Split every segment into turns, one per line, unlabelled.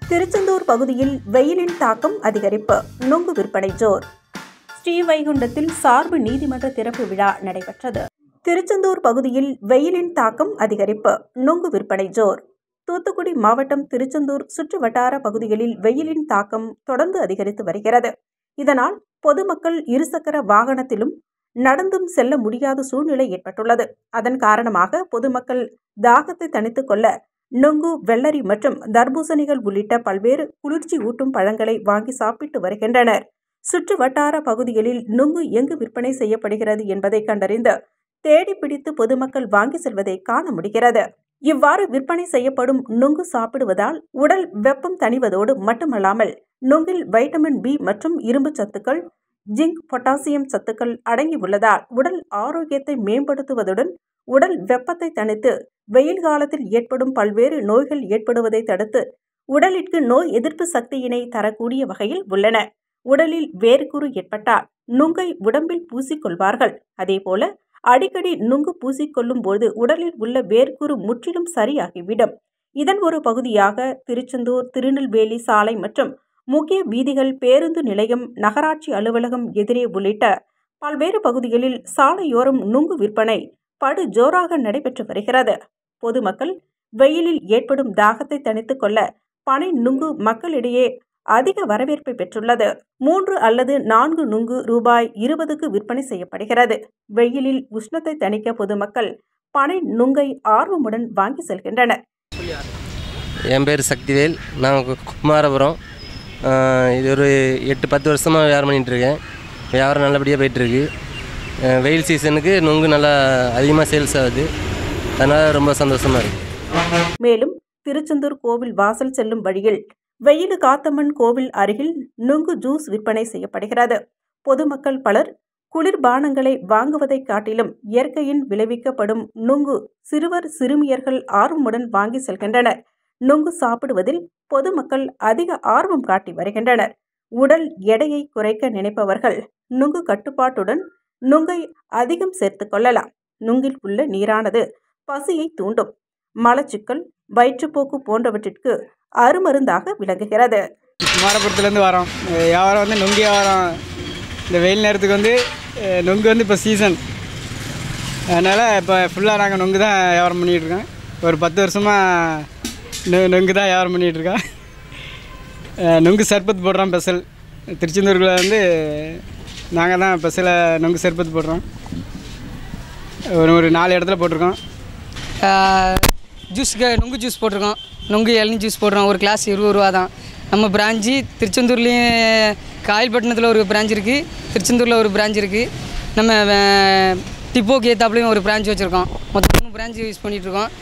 திருச்செந்தூர் பகுதியில் வெயிலின் தாக்கம் அதிகரிப்பு நுங்கு விற்பனை ஜோர் ஸ்ரீவைகுண்டத்தில் சார்பு நீதிமன்ற திறப்பு விழா நடைபெற்றது திருச்செந்தூர் பகுதியில் வெயிலின் தாக்கம் அதிகரிப்பு நுங்கு விற்பனை ஜோர் தூத்துக்குடி மாவட்டம் திருச்செந்தூர் சுற்று வட்டார பகுதிகளில் வெயிலின் தாக்கம் தொடர்ந்து அதிகரித்து வருகிறது இதனால் பொதுமக்கள் இருசக்கர வாகனத்திலும் நடந்தும் செல்ல முடியாத சூழ்நிலை ஏற்பட்டுள்ளது அதன் காரணமாக பொதுமக்கள் தாகத்தை தணித்துக் கொள்ள நுங்கு வெள்ளரி மற்றும் தர்பூசணிகள் உள்ளிட்ட பல்வேறு குளிர்ச்சி ஊட்டும் பழங்களை வாங்கி சாப்பிட்டு வருகின்றனர் சுற்று வட்டார பகுதிகளில் நுங்கு எங்கு விற்பனை செய்யப்படுகிறது என்பதை கண்டறிந்து தேடி பிடித்து பொதுமக்கள் வாங்கி செல்வதை காண முடிகிறது இவ்வாறு விற்பனை செய்யப்படும் நுங்கு சாப்பிடுவதால் உடல் வெப்பம் தணிவதோடு மட்டுமல்லாமல் நுங்கில் வைட்டமின் பி மற்றும் இரும்பு சத்துக்கள் ஜிங்க் பொட்டாசியம் சத்துக்கள் அடங்கியுள்ளதால் உடல் ஆரோக்கியத்தை மேம்படுத்துவதுடன் உடல் வெப்பத்தை தணித்து வெயில் காலத்தில் ஏற்படும் பல்வேறு நோய்கள் ஏற்படுவதை தடுத்து உடலிற்கு நோய் எதிர்ப்பு சக்தியினை தரக்கூடிய வகையில் உள்ளன உடலில் வேர்க்குரு ஏற்பட்டால் நுங்கை உடம்பில் பூசிக்கொள்வார்கள் அதேபோல அடிக்கடி நுங்கு பூசிக்கொள்ளும் போது உடலில் உள்ள வேர்க்குரு முற்றிலும் சரியாகிவிடும் இதன் ஒரு பகுதியாக திருச்செந்தூர் திருநெல்வேலி சாலை மற்றும் முக்கிய வீதிகள் பேருந்து நிலையம் நகராட்சி அலுவலகம் எதிரே உள்ளிட்ட பல்வேறு பகுதிகளில் சாலையோரம் நுங்கு விற்பனை படு ஜோராக நடைபெற்று வருகிறது பொதுமக்கள் வெயிலில் ஏற்படும் தாகத்தை தணித்துக் கொள்ள பனை நுங்கு மக்களிடையே அதிக வரவேற்பை பெற்றுள்ளது மூன்று அல்லது நான்கு நுங்கு ரூபாய் இருபதுக்கு விற்பனை செய்யப்படுகிறது வெயிலில் உஷ்ணத்தை தணிக்க பொதுமக்கள் பனை நுங்கை ஆர்வமுடன் வாங்கி செல்கின்றனர்
என் பேர் சக்திவேல் நான் கு- குமாரபுரம் ஆஹ் இது ஒரு எட்டு பத்து வருஷமாக வியாபாரம் பண்ணிகிட்ருக்கேன் வியாபாரம் நல்லபடியாக போயிட்டுருக்கு வெயில் சீசனுக்கு நுங்கு நல்லா அதிகமாக சேல்ஸ் ஆகுது அதனால் ரொம்ப சந்தோஷமாக இருக்குது
மேலும் திருச்செந்தூர் கோவில் வாசல் செல்லும் வழியில் வெயிலு காத்தம்மன் கோவில் அருகில் நுங்கு ஜூஸ் விற்பனை செய்யப்படுகிறது பொதுமக்கள் பலர் குளிர்பானங்களை வாங்குவதைக் காட்டிலும் இயற்கையின் விளைவிக்கப்படும் நுங்கு சிறுவர் சிறுமியர்கள் ஆர்வமுடன் வாங்கி செல்கின்றனர் நுங்கு சாப்பிடுவதில் பொதுமக்கள் அதிக ஆர்வம் காட்டி வருகின்றனர் உடல் எடையை குறைக்க நினைப்பவர்கள் நுங்கு கட்டுப்பாட்டுடன் நுங்கை அதிகம் சேர்த்துக் கொள்ளலாம் நுங்கில் உள்ள நீரானது பசியை தூண்டும் மலச்சிக்கல் வயிற்றுப்போக்கு போன்றவற்றிற்கு அருமருந்தாக விளங்குகிறது
குமாரபுரத்துலேருந்து வரோம் அஹ் வியாபாரம் வந்து நுங்கு வியாபாரம் இந்த வெயில் நேரத்துக்கு வந்து அஹ் நுங்கு வந்து இப்போ சீசன் அதனால் இப்போ ஃபுல்லாக நாங்கள் நுங்கு தான் வியாபாரம் பண்ணிகிட்டு இருக்கோம் ஒரு பத்து வருஷமாக நு நுங்கு தான் வியாபாரம் பண்ணிகிட்டு இருக்கோம் அஹ் நுங்கு சர்பத் போடுறோம் ஸ்பெஷல் திருச்செந்தூரில் வந்து நாங்கள் தான் ஸ்பெஷலாக நுங்கு சர்பத் போடுறோம் ஒரு ஒரு நாலு இடத்துல போட்டிருக்கோம்
ஜூஸுக்கு நுங்கு ஜூஸ் போட்டிருக்கோம் நுங்கு இளநீ ஜூஸ் போடுறோம் ஒரு கிளாஸ் இருபது ரூபா தான் நம்ம பிரான்ச்சு திருச்செந்தூர்லேயும் காயல்பட்டினத்தில் ஒரு பிரான்ச் இருக்குது திருச்செந்தூரில் ஒரு பிரான்ச் இருக்குது நம்ம அஹ், டிப்போக்கு ஏத்தாப்புலையும் ஒரு பிரான்ச் வச்சுருக்கோம் மொத்தம் மூணு பிரான்ச் யூஸ் பண்ணிகிட்ருக்கோம்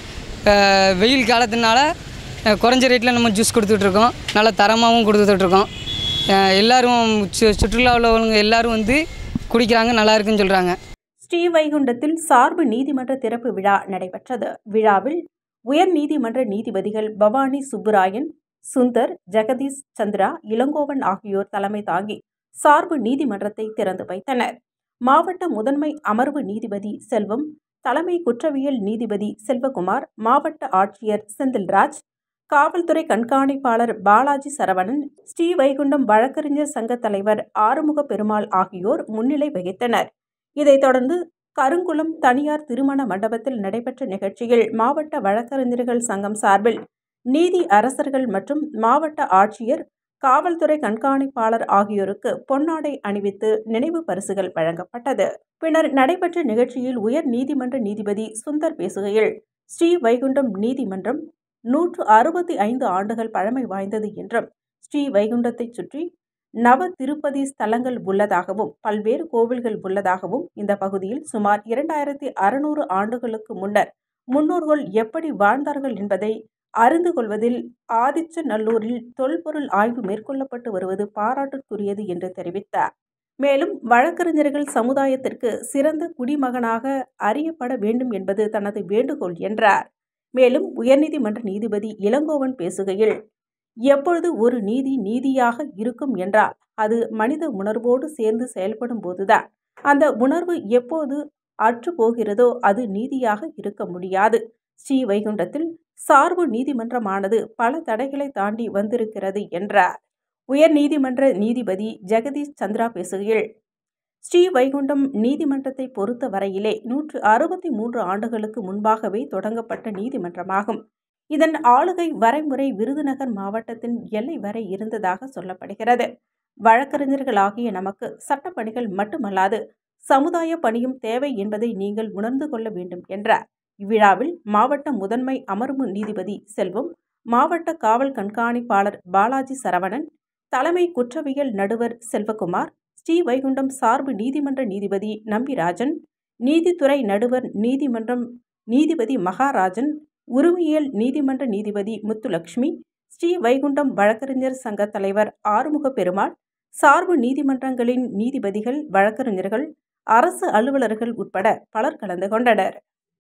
வெயில் காலத்தினால அஹ், குறைஞ்ச ரேட்டில் நம்ம ஜூஸ் கொடுத்துட்ருக்கோம் நல்ல தரமாகவும் கொடுத்துட்ருக்கோம் எல்லோரும் சு சுற்றுலாவில் உள்ளவங்க எல்லோரும் வந்து குடிக்கிறாங்க நல்லா இருக்குன்னு சொல்கிறாங்க
ஸ்ரீவைகுண்டத்தில் சார்பு நீதிமன்ற திறப்பு விழா நடைபெற்றது விழாவில் உயர் நீதிமன்ற நீதிபதிகள் பவானி சுப்புராயன் சுந்தர் ஜெகதீஷ் சந்திரா இளங்கோவன் ஆகியோர் தலைமை தாங்கி சார்பு நீதிமன்றத்தை திறந்து வைத்தனர் மாவட்ட முதன்மை அமர்வு நீதிபதி செல்வம் தலைமை குற்றவியல் நீதிபதி செல்வகுமார் மாவட்ட ஆட்சியர் செந்தில்ராஜ் காவல்துறை கண்காணிப்பாளர் பாலாஜி சரவணன் ஸ்ரீவைகுண்டம் வழக்கறிஞர் சங்க தலைவர் ஆறுமுக பெருமாள் ஆகியோர் முன்னிலை வகித்தனர் இதைத் தொடர்ந்து கருங்குளம் தனியார் திருமண மண்டபத்தில் நடைபெற்ற நிகழ்ச்சியில் மாவட்ட வழக்கறிஞர்கள் சங்கம் சார்பில் நீதி அரசர்கள் மற்றும் மாவட்ட ஆட்சியர் காவல்துறை கண்காணிப்பாளர் ஆகியோருக்கு பொன்னாடை அணிவித்து நினைவு பரிசுகள் வழங்கப்பட்டது பின்னர் நடைபெற்ற நிகழ்ச்சியில் உயர் நீதிமன்ற நீதிபதி சுந்தர் பேசுகையில் ஸ்ரீ வைகுண்டம் நீதிமன்றம் நூற்று அறுபத்தி ஐந்து ஆண்டுகள் பழமை வாய்ந்தது என்றும் ஸ்ரீ வைகுண்டத்தைச் சுற்றி நவ திருப்பதி ஸ்தலங்கள் உள்ளதாகவும் பல்வேறு கோவில்கள் உள்ளதாகவும் இந்த பகுதியில் சுமார் இரண்டாயிரத்தி அறுநூறு ஆண்டுகளுக்கு முன்னர் முன்னோர்கள் எப்படி வாழ்ந்தார்கள் என்பதை அறிந்து கொள்வதில் ஆதிச்சநல்லூரில் தொல்பொருள் ஆய்வு மேற்கொள்ளப்பட்டு வருவது பாராட்டுக்குரியது என்று தெரிவித்தார் மேலும் வழக்கறிஞர்கள் சமுதாயத்திற்கு சிறந்த குடிமகனாக அறியப்பட வேண்டும் என்பது தனது வேண்டுகோள் என்றார் மேலும் உயர்நீதிமன்ற நீதிபதி இளங்கோவன் பேசுகையில் எப்பொழுது ஒரு நீதி நீதியாக இருக்கும் என்றால் அது மனித உணர்வோடு சேர்ந்து செயல்படும் போதுதான் அந்த உணர்வு எப்போது அற்று போகிறதோ அது நீதியாக இருக்க முடியாது ஸ்ரீ வைகுண்டத்தில் சார்பு நீதிமன்றமானது பல தடைகளை தாண்டி வந்திருக்கிறது என்றார் உயர் நீதிமன்ற நீதிபதி ஜெகதீஷ் சந்திரா பேசுகையில் ஸ்ரீ வைகுண்டம் நீதிமன்றத்தை பொறுத்த வரையிலே நூற்று அறுபத்தி மூன்று ஆண்டுகளுக்கு முன்பாகவே தொடங்கப்பட்ட நீதிமன்றமாகும் இதன் ஆளுகை வரைமுறை விருதுநகர் மாவட்டத்தின் எல்லை வரை இருந்ததாக சொல்லப்படுகிறது வழக்கறிஞர்களாகிய நமக்கு சட்டப்பணிகள் மட்டுமல்லாது சமுதாய பணியும் தேவை என்பதை நீங்கள் உணர்ந்து கொள்ள வேண்டும் என்றார் இவ்விழாவில் மாவட்ட முதன்மை அமர்வு நீதிபதி செல்வம் மாவட்ட காவல் கண்காணிப்பாளர் பாலாஜி சரவணன் தலைமை குற்றவியல் நடுவர் செல்வகுமார் ஸ்ரீ வைகுண்டம் சார்பு நீதிமன்ற நீதிபதி நம்பிராஜன் நீதித்துறை நடுவர் நீதிமன்றம் நீதிபதி மகாராஜன் உரிமையியல் நீதிமன்ற நீதிபதி முத்துலட்சுமி ஸ்ரீ வைகுண்டம் வழக்கறிஞர் சங்க தலைவர் ஆறுமுக பெருமாள் சார்பு நீதிமன்றங்களின் நீதிபதிகள் வழக்கறிஞர்கள் அரசு அலுவலர்கள் உட்பட பலர் கலந்து கொண்டனர்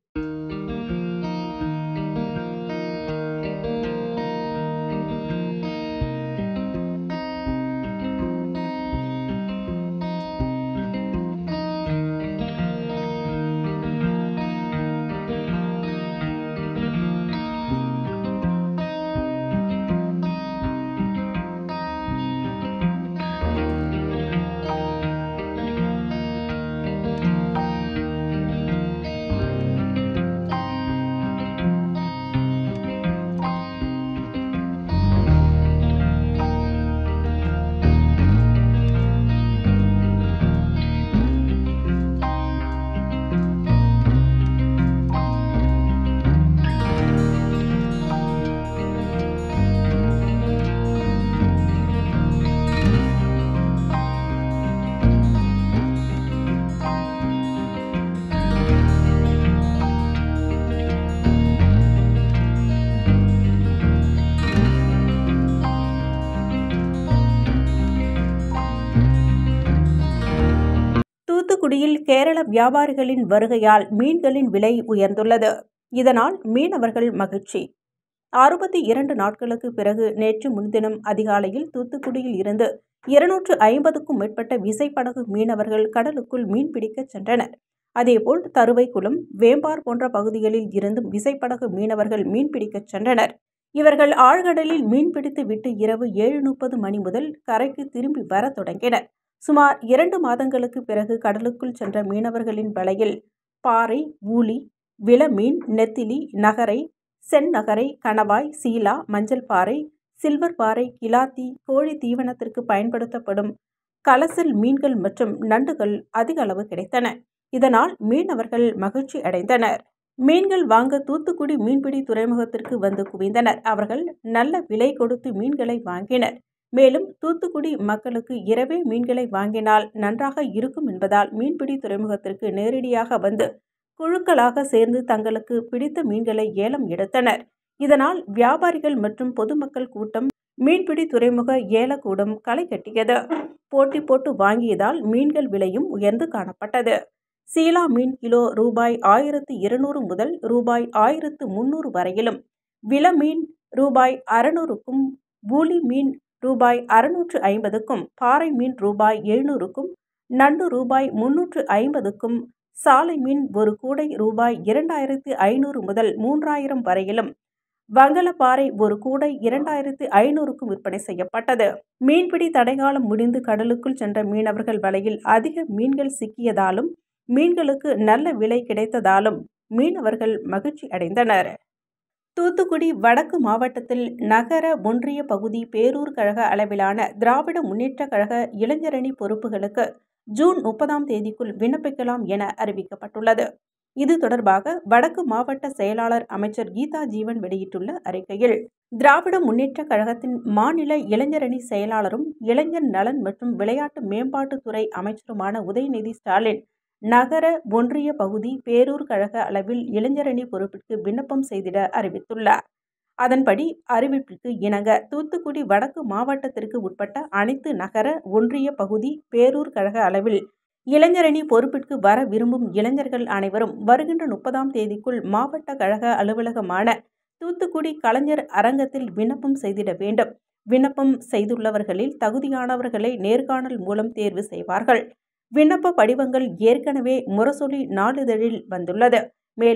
தூத்துக்குடியில் கேரள வியாபாரிகளின் வருகையால் மீன்களின் விலை உயர்ந்துள்ளது இதனால் மீனவர்கள் மகிழ்ச்சி அறுபத்தி இரண்டு நாட்களுக்கு பிறகு நேற்று முன்தினம் அதிகாலையில் தூத்துக்குடியில் இருந்து இருநூற்று ஐம்பதுக்கும் மேற்பட்ட விசைப்படகு மீனவர்கள் கடலுக்குள் மீன்பிடிக்கச் சென்றனர் அதேபோல் தருவைக்குளம் வேம்பார் போன்ற பகுதிகளில் இருந்தும் விசைப்படகு மீனவர்கள் மீன்பிடிக்கச் சென்றனர் இவர்கள் ஆழ்கடலில் மீன்பிடித்து விட்டு இரவு ஏழு முப்பது மணி முதல் கரைக்கு திரும்பி வர தொடங்கினர் சுமார் இரண்டு மாதங்களுக்கு பிறகு கடலுக்குள் சென்ற மீனவர்களின் வலையில் பாறை ஊளி விலமீன் நெத்திலி நகரை செந்நகரை கணவாய் சீலா மஞ்சள் பாறை சில்வர் பாறை கிலாத்தி கோழி தீவனத்திற்கு பயன்படுத்தப்படும் கலசல் மீன்கள் மற்றும் நண்டுகள் அதிக அளவு கிடைத்தன இதனால் மீனவர்கள் மகிழ்ச்சி அடைந்தனர் மீன்கள் வாங்க தூத்துக்குடி மீன்பிடி துறைமுகத்திற்கு வந்து குவிந்தனர் அவர்கள் நல்ல விலை கொடுத்து மீன்களை வாங்கினர் மேலும் தூத்துக்குடி மக்களுக்கு இரவே மீன்களை வாங்கினால் நன்றாக இருக்கும் என்பதால் மீன்பிடி துறைமுகத்திற்கு நேரடியாக வந்து குழுக்களாக சேர்ந்து தங்களுக்கு பிடித்த மீன்களை ஏலம் எடுத்தனர் இதனால் வியாபாரிகள் மற்றும் பொதுமக்கள் கூட்டம் மீன்பிடி துறைமுக ஏலக்கூடம் களை கட்டியது போட்டி போட்டு வாங்கியதால் மீன்கள் விலையும் உயர்ந்து காணப்பட்டது சீலா மீன் கிலோ ரூபாய் ஆயிரத்து இருநூறு முதல் ரூபாய் ஆயிரத்து முன்னூறு வரையிலும் வில மீன் ரூபாய் அறுநூறுக்கும் பூலி மீன் ரூபாய் அறுநூற்று ஐம்பதுக்கும் பாறை மீன் ரூபாய் எழுநூறுக்கும் நண்டு ரூபாய் முன்னூற்று ஐம்பதுக்கும் சாலை மீன் ஒரு கூடை ரூபாய் இரண்டாயிரத்து ஐநூறு முதல் மூன்றாயிரம் வரையிலும் வங்கலப்பாறை ஒரு கூடை இரண்டாயிரத்து ஐநூறுக்கும் விற்பனை செய்யப்பட்டது மீன்பிடி தடைகாலம் முடிந்து கடலுக்குள் சென்ற மீனவர்கள் வலையில் அதிக மீன்கள் சிக்கியதாலும் மீன்களுக்கு நல்ல விலை கிடைத்ததாலும் மீனவர்கள் மகிழ்ச்சி அடைந்தனர் தூத்துக்குடி வடக்கு மாவட்டத்தில் நகர ஒன்றிய பகுதி பேரூர் கழக அளவிலான திராவிட முன்னேற்ற கழக இளைஞரணி பொறுப்புகளுக்கு ஜூன் முப்பதாம் தேதிக்குள் விண்ணப்பிக்கலாம் என அறிவிக்கப்பட்டுள்ளது இது தொடர்பாக வடக்கு மாவட்ட செயலாளர் அமைச்சர் கீதா ஜீவன் வெளியிட்டுள்ள அறிக்கையில் திராவிட முன்னேற்ற கழகத்தின் மாநில இளைஞரணி செயலாளரும் இளைஞர் நலன் மற்றும் விளையாட்டு மேம்பாட்டுத்துறை அமைச்சருமான உதயநிதி ஸ்டாலின் நகர ஒன்றிய பகுதி பேரூர் கழக அளவில் இளைஞரணி பொறுப்பிற்கு விண்ணப்பம் செய்திட அறிவித்துள்ளார் அதன்படி அறிவிப்பிற்கு இணங்க தூத்துக்குடி வடக்கு மாவட்டத்திற்கு உட்பட்ட அனைத்து நகர ஒன்றிய பகுதி பேரூர் கழக அளவில் இளைஞரணி பொறுப்பிற்கு வர விரும்பும் இளைஞர்கள் அனைவரும் வருகின்ற முப்பதாம் தேதிக்குள் மாவட்ட கழக அலுவலகமான தூத்துக்குடி கலைஞர் அரங்கத்தில் விண்ணப்பம் செய்திட வேண்டும் விண்ணப்பம் செய்துள்ளவர்களில் தகுதியானவர்களை நேர்காணல் மூலம் தேர்வு செய்வார்கள் விண்ணப்ப படிவங்கள் ஏற்கனவே முரசொலி நாளிதழில் வந்துள்ளது மேலும்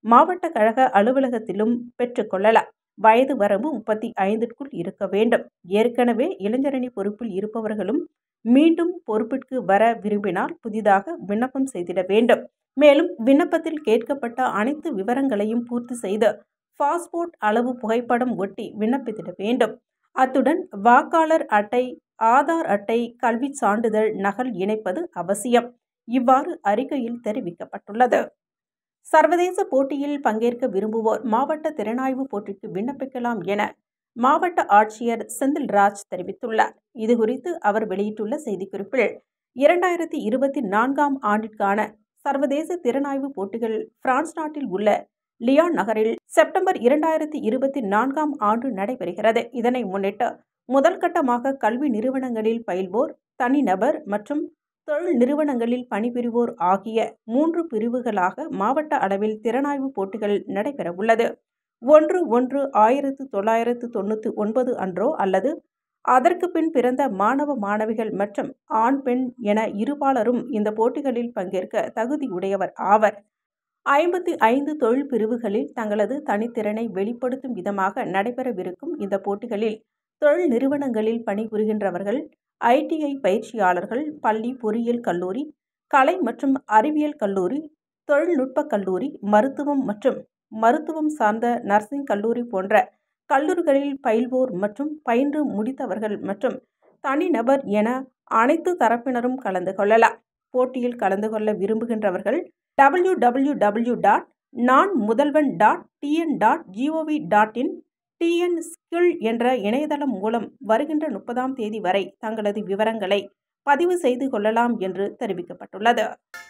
மாவட்ட கழக அலுவலகத்திலும் பெற்றுக்கொள்ளலாம் வயது வரம்பு முப்பத்தி ஐந்திற்குள் இருக்க வேண்டும் ஏற்கனவே இளைஞரணி பொறுப்பில் இருப்பவர்களும் மீண்டும் பொறுப்பிற்கு வர விரும்பினால் புதிதாக விண்ணப்பம் செய்திட வேண்டும் மேலும் விண்ணப்பத்தில் கேட்கப்பட்ட அனைத்து விவரங்களையும் பூர்த்தி செய்து பாஸ்போர்ட் அளவு புகைப்படம் ஒட்டி விண்ணப்பித்திட வேண்டும் அத்துடன் வாக்காளர் அட்டை ஆதார் அட்டை கல்விச் சான்றிதழ் நகல் இணைப்பது அவசியம் இவ்வாறு அறிக்கையில் தெரிவிக்கப்பட்டுள்ளது சர்வதேச போட்டியில் பங்கேற்க விரும்புவோர் மாவட்ட திறனாய்வு போட்டிக்கு விண்ணப்பிக்கலாம் என மாவட்ட ஆட்சியர் செந்தில்ராஜ் தெரிவித்துள்ளார் இதுகுறித்து அவர் வெளியிட்டுள்ள செய்திக்குறிப்பில் இரண்டாயிரத்தி இருபத்தி நான்காம் ஆண்டிற்கான சர்வதேச திறனாய்வு போட்டிகள் பிரான்ஸ் நாட்டில் உள்ள லியான் நகரில் செப்டம்பர் இரண்டாயிரத்தி இருபத்தி நான்காம் ஆண்டு நடைபெறுகிறது இதனை முன்னிட்டு முதல் கட்டமாக கல்வி நிறுவனங்களில் பயில்வோர் தனிநபர் மற்றும் தொழில் நிறுவனங்களில் பணிபுரிவோர் ஆகிய மூன்று பிரிவுகளாக மாவட்ட அளவில் திறனாய்வு போட்டிகள் நடைபெறவுள்ளது ஒன்று ஒன்று ஆயிரத்து தொள்ளாயிரத்து தொண்ணூற்றி ஒன்பது அன்றோ அல்லது அதற்கு பின் பிறந்த மாணவ மாணவிகள் மற்றும் ஆண் பெண் என இருபாலரும் இந்த போட்டிகளில் பங்கேற்க தகுதியுடையவர் ஆவர் ஐம்பத்தி ஐந்து தொழில் பிரிவுகளில் தங்களது தனித்திறனை வெளிப்படுத்தும் விதமாக நடைபெறவிருக்கும் இந்த போட்டிகளில் தொழில் நிறுவனங்களில் பணிபுரிகின்றவர்கள் ஐடிஐ பயிற்சியாளர்கள் பள்ளி பொறியியல் கல்லூரி கலை மற்றும் அறிவியல் கல்லூரி தொழில்நுட்ப கல்லூரி மருத்துவம் மற்றும் மருத்துவம் சார்ந்த நர்சிங் கல்லூரி போன்ற கல்லூரிகளில் பயில்வோர் மற்றும் பயின்று முடித்தவர்கள் மற்றும் தனிநபர் என அனைத்து தரப்பினரும் கலந்து கொள்ளலாம் போட்டியில் கலந்து கொள்ள விரும்புகின்றவர்கள் W W W dot Naan Mudhalvan dot TN dot gov dot in TN skill என்ற இணையதளம் மூலம் வருகின்ற முப்பதாம் தேதி வரை தங்களது விவரங்களை பதிவு செய்து கொள்ளலாம் என்று தெரிவிக்கப்பட்டுள்ளது